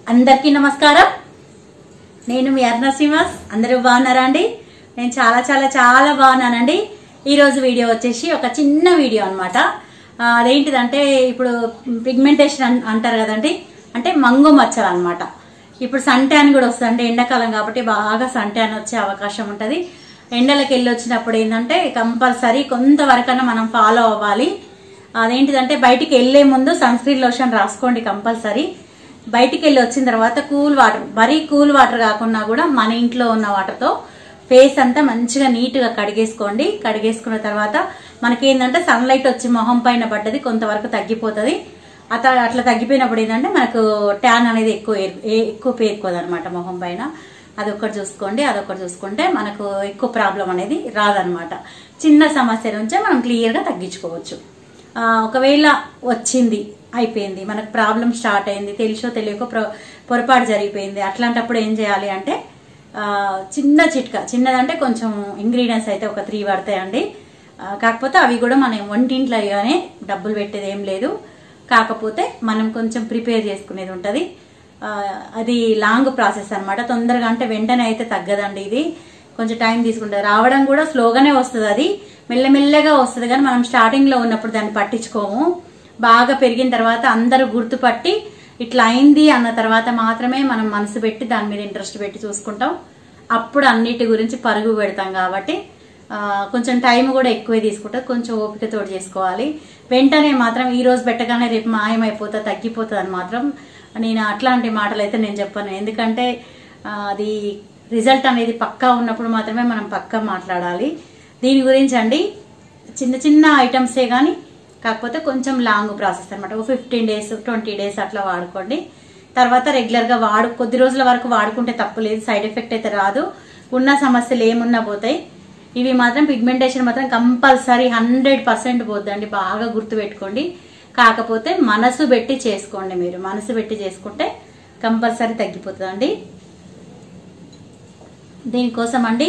అందరికీ నమస్కారం నేను మీ అర్ణ శ్రీనివాస్ అందరూ బాగున్నారా అండి నేను చాలా చాలా చాలా బాగున్నానండి ఈ రోజు వీడియో వచ్చేసి ఒక చిన్న వీడియో అనమాట అదేంటిదంటే ఇప్పుడు పిగ్మెంటేషన్ అన్- అంటారు కదండి అంటే మంగు మచ్చలు అనమాట ఇప్పుడు సన్ ట్యాన్ కూడా వస్తుంది ఎండాకాలం కాబట్టి బాగా సన్ ట్యాన్ వచ్చే అవకాశం ఉంటుంది ఎండలకు వెళ్ళి వచ్చినప్పుడు ఏంటంటే కంపల్సరీ కొంతవరకన్నా మనం ఫాలో అవ్వాలి అదేంటిదంటే బయటికి వెళ్లే ముందు సన్ స్క్రీన్ లోషన్ రాసుకోండి కంపల్సరీ బయటికి వెళ్ళి వచ్చిన తర్వాత కూల్ వాటర్ మరీ కూల్ వాటర్ కాకుండా కూడా మన ఇంట్లో ఉన్న వాటర్తో ఫేస్ అంతా మంచిగా నీట్ గా కడిగేసుకోండి కడిగేసుకున్న తర్వాత మనకి ఏంటంటే సన్లైట్ వచ్చి మొహం పైన పడ్డది కొంతవరకు తగ్గిపోతుంది అత అట్లా తగ్గిపోయినప్పుడు ఏంటంటే మనకు ట్యాన్ అనేది ఎక్కువ ఏర్- ఏ- ఎక్కువ పేరుకోదు అనమాట మొహం పైన అదొకటి చూసుకోండి అదొకటి చూసుకుంటే మనకు ఎక్కువ ప్రాబ్లం అనేది రాదనమాట చిన్న సమస్య నుంచే మనం క్లియర్ గా తగ్గించుకోవచ్చు ఆ, ఒకవేళ వచ్చింది అయిపోయింది మనకు ప్రాబ్లం స్టార్ట్ అయింది తెలిసో తెలియకో పొర- పొరపాటు జరిగిపోయింది అట్లాంటప్పుడు ఏం చేయాలి అంటే ఆ, చిన్న చిట్కా చిన్నదంటే కొంచెం ఇంగ్రీడియంట్స్ అయితే ఒక త్రీ పడతాయండి ఆ, కాకపోతే అవి కూడా మనం వంటింట్లో అయ్యానే డబ్బులు పెట్టేది ఏం లేదు కాకపోతే మనం కొంచెం ప్రిపేర్ చేసుకునేది ఉంటుంది అది లాంగ్ ప్రాసెస్ అన్నమాట తొందరగా అంటే వెంటనే అయితే తగ్గదండి ఇది కొంచెం టైం తీసుకుంటుంది రావడం కూడా స్లోగానే వస్తుంది అది మెల్లమెల్లగా వస్తుంది కానీ మనం స్టార్టింగ్ లో ఉన్నప్పుడు దాన్ని పట్టించుకోము బాగా పెరిగిన తర్వాత అందరూ గుర్తుపట్టి ఇట్లా అయింది అన్న తర్వాత మాత్రమే మనం మనసు పెట్టి దాని మీద ఇంట్రెస్ట్ పెట్టి చూసుకుంటాం అప్పుడు అన్నిటి గురించి పరుగు పెడతాం కాబట్టి ఆ, కొంచెం టైం కూడా ఎక్కువే తీసుకుంటుంది కొంచెం ఓపికతో చేసుకోవాలి వెంటనే మాత్రం ఈ రోజు పెట్టగానే రేపు మాయమైపోతా తగ్గిపోతుంది అని మాత్రం నేను అట్లాంటి మాటలు అయితే నేను చెప్పాను ఎందుకంటే ఆ, అది రిజల్ట్ అనేది పక్కా ఉన్నప్పుడు మాత్రమే మనం పక్కా మాట్లాడాలి దీని గురించి అండి చిన్న చిన్న ఐటమ్సే కానీ కాకపోతే కొంచెం లాంగ్ ప్రాసెస్ అనమాట ఒక ఫిఫ్టీన్ డేస్ ట్వంటీ డేస్ అట్లా వాడుకోండి తర్వాత రెగ్యులర్ గా వాడు కొద్ది రోజుల వరకు వాడుకుంటే తప్పులేదు సైడ్ ఎఫెక్ట్ అయితే రాదు ఉన్న సమస్యలు ఏమున్నా పోతాయి ఇవి మాత్రం పిగ్మెంటేషన్ మాత్రం కంపల్సరీ హండ్రెడ్ పర్సెంట్ పోద్దండి బాగా గుర్తు పెట్టుకోండి కాకపోతే మనసు పెట్టి చేసుకోండి మీరు మనసు పెట్టి చేసుకుంటే కంపల్సరీ తగ్గిపోతుందండి దీనికోసం అండి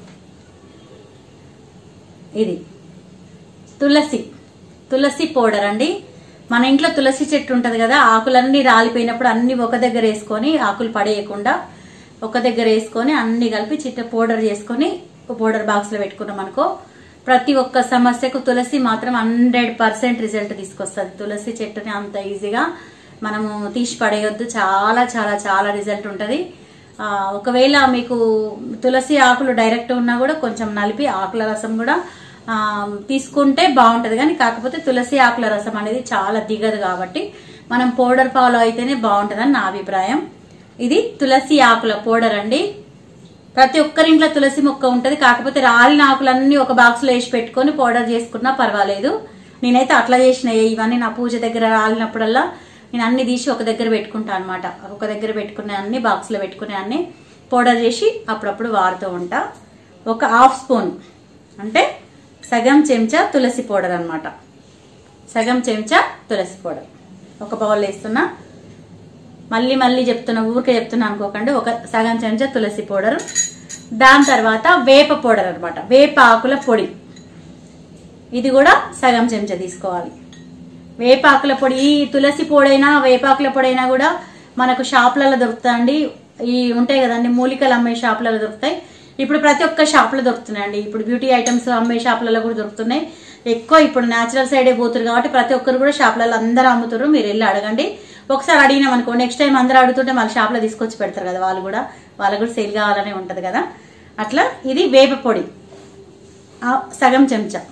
ఇది తులసి తులసి పౌడర్ అండి మన ఇంట్లో తులసి చెట్టు ఉంటది కదా ఆకులన్నీ రాలిపోయినప్పుడు అన్ని ఒక దగ్గర వేసుకొని ఆకులు పడేయకుండా ఒక దగ్గర వేసుకొని అన్ని కలిపి చిట్ట పౌడర్ చేసుకొని పౌడర్ బాక్స్ లో పెట్టుకున్నాం అనుకో ప్రతి ఒక్క సమస్యకు తులసి మాత్రం హండ్రెడ్ పర్సెంట్ రిజల్ట్ తీసుకొస్తుంది తులసి చెట్టుని అంత ఈజీగా మనము తీసి పడేయొద్దు చాలా చాలా చాలా రిజల్ట్ ఉంటది ఆ, ఒకవేళ మీకు తులసి ఆకులు డైరెక్ట్ ఉన్నా కూడా కొంచెం నలిపి ఆకుల రసం కూడా ఆ, తీసుకుంటే బాగుంటది కానీ కాకపోతే తులసి ఆకుల రసం అనేది చాలా దిగదు కాబట్టి మనం పౌడర్ ఫాలో అయితేనే బాగుంటదని నా అభిప్రాయం ఇది తులసి ఆకుల పౌడర్ అండి ప్రతి ఒక్కరింట్లో తులసి మొక్క ఉంటది కాకపోతే రాలిన ఆకులన్నీ ఒక బాక్స్ లో వేసి పెట్టుకొని పౌడర్ చేసుకున్నా పర్వాలేదు నేనైతే అట్లా చేసిన ఇవన్నీ నా పూజ దగ్గర రాలినప్పుడల్లా నేను అన్ని తీసి ఒక దగ్గర పెట్టుకుంటా అనమాట ఒక దగ్గర పెట్టుకునే అన్ని బాక్స్ లో పెట్టుకునే అన్ని పౌడర్ చేసి అప్పుడప్పుడు వాడుతూ ఉంటా ఒక హాఫ్ స్పూన్ అంటే సగం చెంచా తులసి పౌడర్ అన్నమాట సగం చెంచా తులసి పౌడర్ ఒక బౌల్ వేస్తున్నా మళ్ళీ మళ్ళీ చెప్తున్నా ఊరికే చెప్తున్నా అనుకోకండి ఒక సగం చెంచా తులసి పౌడర్ దాని తర్వాత వేప పౌడర్ అన్నమాట వేప ఆకుల పొడి ఇది కూడా సగం చెంచా తీసుకోవాలి వేపాకుల పొడి ఈ తులసి పొడైనా వేపాకుల పొడైనా కూడా మనకు షాపులలో దొరుకుతాయండి ఈ ఉంటాయి కదండి మూలికలు అమ్మే షాపులలో దొరుకుతాయి ఇప్పుడు ప్రతి ఒక్క షాపులో దొరుకుతున్నాయండి ఇప్పుడు బ్యూటీ ఐటమ్స్ అమ్మే షాపులలో కూడా దొరుకుతున్నాయి ఎక్కువ ఇప్పుడు నేచురల్ సైడే పోతురు కాబట్టి ప్రతి ఒక్కరు కూడా షాపులలో అందరూ అమ్ముతారు మీరు వెళ్ళి అడగండి ఒకసారి అడిగినాం అనుకో నెక్స్ట్ టైం అందరూ అడుగుతుంటే మళ్ళీ షాప్లో తీసుకొచ్చి పెడతారు కదా వాళ్ళు కూడా వాళ్ళకు కూడా సేల్ కావాలనే ఉంటది కదా అట్లా ఇది వేప పొడి ఆ, సగం చెంచా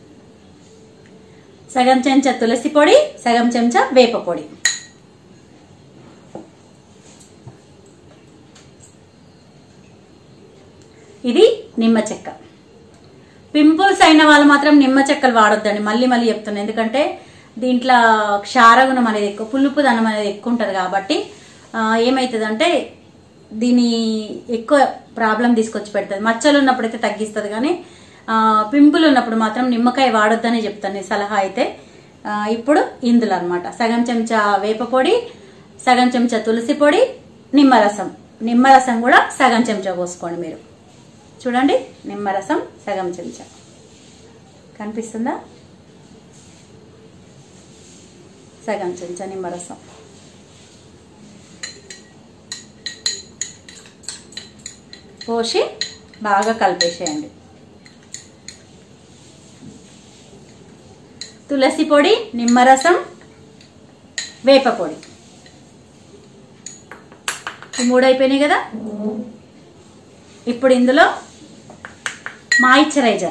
సగం చెంచా తులసి పొడి సగం చెంచా వేప పొడి ఇది నిమ్మ చెక్క పింపుల్స్ అయిన వాళ్ళు మాత్రం నిమ్మ చెక్కలు వాడొద్దండి మళ్ళీ మళ్ళీ చెప్తున్నాను ఎందుకంటే దీంట్లో క్షారగుణం అనేది ఎక్కువ పులుపు దనం అనేది ఎక్కువ ఉంటుంది కాబట్టి ఆ, ఏమవుతుందంటే దీని ఎక్కువ ప్రాబ్లం తీసుకొచ్చి పెడుతుంది మచ్చలు ఉన్నప్పుడైతే తగ్గిస్తుంది కానీ ఆ, పింపుల్ ఉన్నప్పుడు మాత్రం నిమ్మకాయ వాడొద్దని చెప్తాను ఈ సలహా అయితే ఆ, ఇప్పుడు ఇందులో అన్నమాట సగం చెంచా వేప పొడి సగం చెంచా తులసి పొడి నిమ్మరసం నిమ్మరసం కూడా సగం చెంచా పోసుకోండి మీరు చూడండి నిమ్మరసం సగం చెంచా కనిపిస్తుందా సగం చెంచా నిమ్మరసం పోసి బాగా కలిపేసేయండి తులసి పొడి నిమ్మరసం వేప పొడి ఈ మూడు అయిపోయినాయి కదా ఇప్పుడు ఇందులో మాయిశ్చరైజర్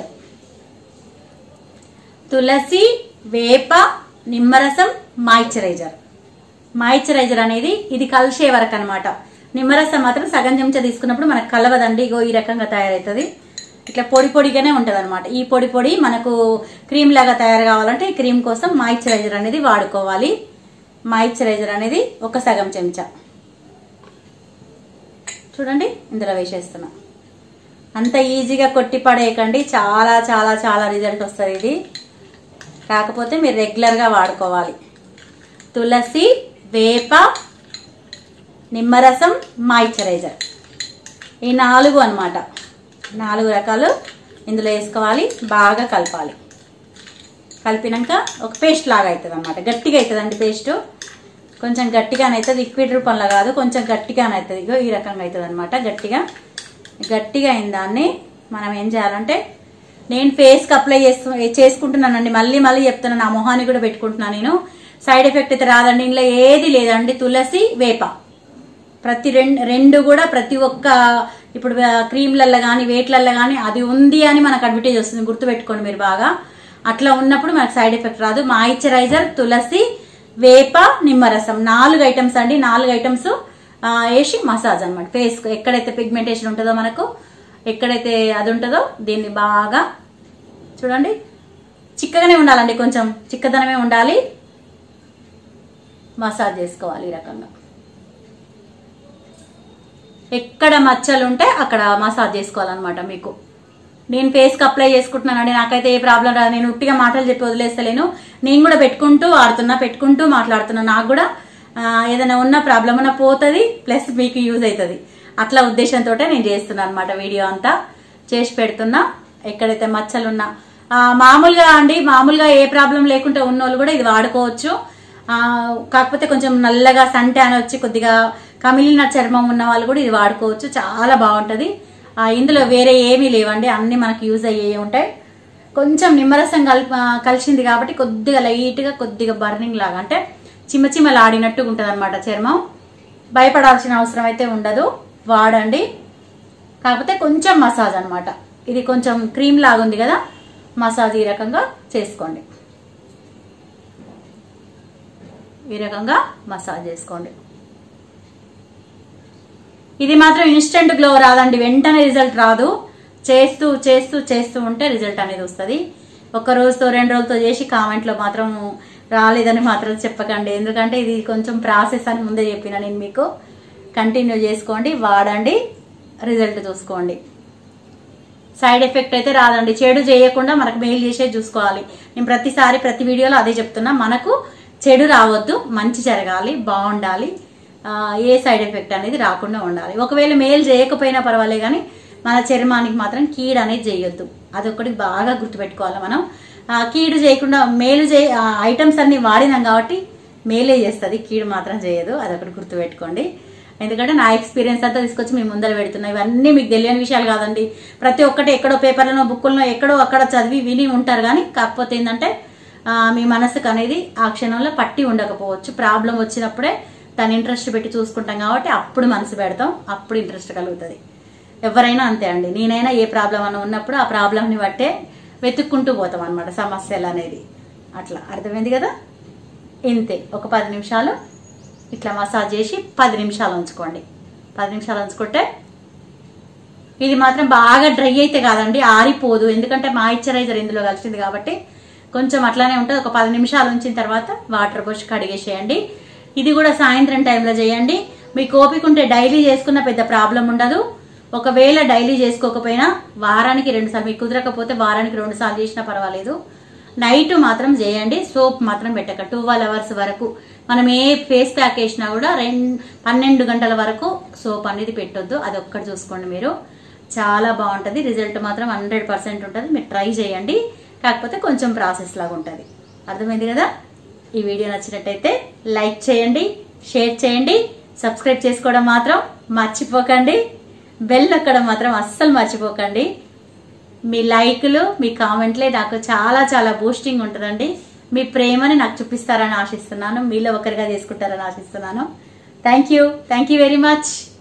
తులసి వేప నిమ్మరసం మాయిశ్చరైజర్ మాయిశ్చరైజర్ అనేది ఇది కలిసే వరకు అనమాట నిమ్మరసం మాత్రం సగం చెంచా తీసుకున్నప్పుడు మనకు కలవదండి ఇగో ఈ రకంగా తయారవుతుంది ఇట్లా పొడి పొడిగానే ఉంటది అనమాట ఈ పొడి పొడి మనకు క్రీమ్ లాగా తయారు కావాలంటే ఈ క్రీమ్ కోసం మాయిశ్చరైజర్ అనేది వాడుకోవాలి మాయిశ్చరైజర్ అనేది ఒక సగం చెంచా చూడండి ఇందులో వేసేస్తున్నా అంత ఈజీగా కొట్టి పడేయకండి చాలా చాలా చాలా రిజల్ట్ వస్తుంది ఇది కాకపోతే మీరు రెగ్యులర్గా వాడుకోవాలి తులసి వేప నిమ్మరసం మాయిశ్చరైజర్ ఈ నాలుగు అన్నమాట నాలుగు రకాలు ఇందులో వేసుకోవాలి బాగా కలపాలి కలిపినాక ఒక పేస్ట్ లాగా అవుతుంది అనమాట గట్టిగా అవుతుందండి పేస్ట్ కొంచెం గట్టిగానే అవుతుంది లిక్విడ్ రూపంలో కాదు కొంచెం గట్టిగానే అవుతుంది ఇగో ఈ రకంగా అవుతుంది అనమాట గట్టిగా గట్టిగా అయిన దాన్ని మనం ఏం చేయాలంటే నేను ఫేస్కి అప్లై చేస్తూ చేసుకుంటున్నానండి మళ్ళీ మళ్ళీ చెప్తున్నాను నా మొహానికి కూడా పెట్టుకుంటున్నాను నేను సైడ్ ఎఫెక్ట్ అయితే రాదండి ఇందులో ఏది లేదండి తులసి వేప ప్రతి రెండు రెండు కూడా ప్రతి ఒక్క ఇప్పుడు క్రీమ్లల్లో కానీ వేట్లల్లో కానీ అది ఉంది అని మనకు అడ్వర్టైజ్ వస్తుంది గుర్తుపెట్టుకోండి మీరు బాగా అట్లా ఉన్నప్పుడు మనకు సైడ్ ఎఫెక్ట్ రాదు మాయిశ్చరైజర్ తులసి వేప నిమ్మరసం నాలుగు ఐటమ్స్ అండి నాలుగు ఐటమ్స్ వేసి మసాజ్ అనమాట ఫేస్ ఎక్కడైతే పిగ్మెంటేషన్ ఉంటుందో మనకు ఎక్కడైతే అది ఉంటుందో దీన్ని బాగా చూడండి చిక్కగానే ఉండాలండి కొంచెం చిక్కదనమే ఉండాలి మసాజ్ చేసుకోవాలి ఈ రకంగా ఎక్కడ మచ్చలు ఉంటే అక్కడ మసాజ్ చేసుకోవాలన్నమాట మీకు నేను ఫేస్కి అప్లై చేసుకుంటున్నానండి నాకైతే ఏ ప్రాబ్లం రాదు నేను ఉట్టిగా మాటలు చెప్పి వదిలేస్తలేను నేను కూడా పెట్టుకుంటూ ఆడుతున్నా పెట్టుకుంటూ మాట్లాడుతున్నా నాకు కూడా ఆ, ఏదైనా ఉన్న ప్రాబ్లం ఉన్న పోతుంది ప్లస్ మీకు యూజ్ అవుతుంది అట్లా ఉద్దేశంతో నేను చేస్తున్నాను అనమాట వీడియో అంతా చేసి పెడుతున్నా ఎక్కడైతే మచ్చలు ఉన్నా ఆ, మామూలుగా అండి మామూలుగా ఏ ప్రాబ్లం లేకుండా ఉన్న వాళ్ళు కూడా ఇది వాడుకోవచ్చు ఆ, కాకపోతే కొంచెం నల్లగా సన్ ట్యాన్ వచ్చి కొద్దిగా కమిలిన చర్మం ఉన్న వాళ్ళు కూడా ఇది వాడుకోవచ్చు చాలా బాగుంటది ఆ, ఇందులో వేరే ఏమీ లేవండి అన్ని మనకి యూజ్ అయ్యే ఉంటాయి కొంచెం నిమ్మరసం కలిపి ఆ, కలిసింది కాబట్టి కొద్దిగా లైట్గా కొద్దిగా బర్నింగ్ లాగా అంటే చిమ్మ చిమ్మలాడినట్టుగా ఉంటుంది అనమాట చర్మం భయపడాల్సిన అవసరం అయితే ఉండదు వాడండి కాకపోతే కొంచెం మసాజ్ అన్నమాట ఇది కొంచెం క్రీమ్ లాగా ఉంది కదా మసాజ్ ఈ రకంగా చేసుకోండి ఈ రకంగా మసాజ్ చేసుకోండి ఇది మాత్రం ఇన్స్టెంట్ గ్లో రాదండి వెంటనే రిజల్ట్ రాదు చేస్తూ చేస్తూ చేస్తూ ఉంటే రిజల్ట్ అనేది వస్తుంది ఒక రోజుతో రెండు రోజులతో చేసి కామెంట్లో మాత్రం రాలేదని మాత్రం చెప్పకండి ఎందుకంటే ఇది కొంచెం ప్రాసెస్ అని ముందే చెప్పిన నేను మీకు కంటిన్యూ చేసుకోండి వాడండి రిజల్ట్ చూసుకోండి సైడ్ ఎఫెక్ట్ అయితే రాదండి చెడు చేయకుండా మనకు మెయిల్ చేసే చూసుకోవాలి నేను ప్రతిసారి ప్రతి వీడియోలో అదే చెప్తున్నా మనకు చెడు రావద్దు మంచి జరగాలి బాగుండాలి ఆ, ఏ సైడ్ ఎఫెక్ట్ అనేది రాకుండా ఉండాలి ఒకవేళ మేలు చేయకపోయినా పర్వాలే కానీ మన చర్మానికి మాత్రం కీడు అనేది చేయొద్దు అదొకటి బాగా గుర్తుపెట్టుకోవాలి మనం ఆ, కీడు చేయకుండా మేలు చే ఐటమ్స్ అన్ని వాడినాం కాబట్టి మేలే చేస్తుంది కీడు మాత్రం చేయదు అదొకటి గుర్తుపెట్టుకోండి ఎందుకంటే నా ఎక్స్పీరియన్స్ అంతా తీసుకొచ్చి మీ ముందర పెడుతున్నా ఇవన్నీ మీకు తెలియని విషయాలు కాదండి ప్రతి ఒక్కటి ఎక్కడో పేపర్లను బుక్కులను ఎక్కడో అక్కడ చదివి విని ఉంటారు కానీ కాకపోతే ఏంటంటే ఆ, మీ మనసుకు అనేది ఆ క్షణంలో పట్టి ఉండకపోవచ్చు ప్రాబ్లం వచ్చినప్పుడే దాని ఇంట్రెస్ట్ పెట్టి చూసుకుంటాం కాబట్టి అప్పుడు మనసు పెడతాం అప్పుడు ఇంట్రెస్ట్ కలుగుతుంది ఎవరైనా అంతే అండి నేనైనా ఏ ప్రాబ్లం అని ఉన్నప్పుడు ఆ ప్రాబ్లంని బట్టే వెతుక్కుంటూ పోతాం అనమాట సమస్యలు అనేది అట్లా అర్థమైంది కదా ఇంతే ఒక పది నిమిషాలు ఇట్లా మసాజ్ చేసి పది నిమిషాలు ఉంచుకోండి పది నిమిషాలు ఉంచుకుంటే ఇది మాత్రం బాగా డ్రై అయితే కాదండి ఆరిపోదు ఎందుకంటే మాయిశ్చరైజర్ ఇందులో కలిసింది కాబట్టి కొంచెం అట్లానే ఉంటుంది ఒక పది నిమిషాలు ఉంచిన తర్వాత వాటర్ పోసి కడిగేసేయండి ఇది కూడా సాయంత్రం టైంలో చేయండి మీకు ఓపిక ఉంటే డైలీ చేసుకున్న పెద్ద ప్రాబ్లం ఉండదు ఒకవేళ డైలీ చేసుకోకపోయినా వారానికి రెండు సార్లు మీకు కుదరకపోతే వారానికి రెండు సార్లు చేసినా పర్వాలేదు నైట్ మాత్రం చేయండి సోప్ మాత్రం పెట్టక ట్వెల్వ్ అవర్స్ వరకు మనం ఏ ఫేస్ ప్యాక్ వేసినా కూడా రెండు పన్నెండు గంటల వరకు సోప్ అనేది పెట్టొద్దు అది ఒక్కటి చూసుకోండి మీరు చాలా బాగుంటుంది రిజల్ట్ మాత్రం హండ్రెడ్ పర్సెంట్ ఉంటుంది మీరు ట్రై చేయండి కాకపోతే కొంచెం ప్రాసెస్ లాగా ఉంటుంది అర్థమైంది కదా ఈ వీడియో నచ్చినట్టయితే లైక్ చేయండి షేర్ చేయండి సబ్స్క్రైబ్ చేసుకోవడం మాత్రం మర్చిపోకండి బెల్ నొక్కడం మాత్రం అస్సలు మర్చిపోకండి మీ లైక్లు మీ కామెంట్లే నాకు చాలా చాలా బూస్టింగ్ ఉంటుందండి మీ ప్రేమని నాకు చూపిస్తారని ఆశిస్తున్నాను మీలో ఒకరిగా చేసుకుంటారని ఆశిస్తున్నాను thank you thank you very much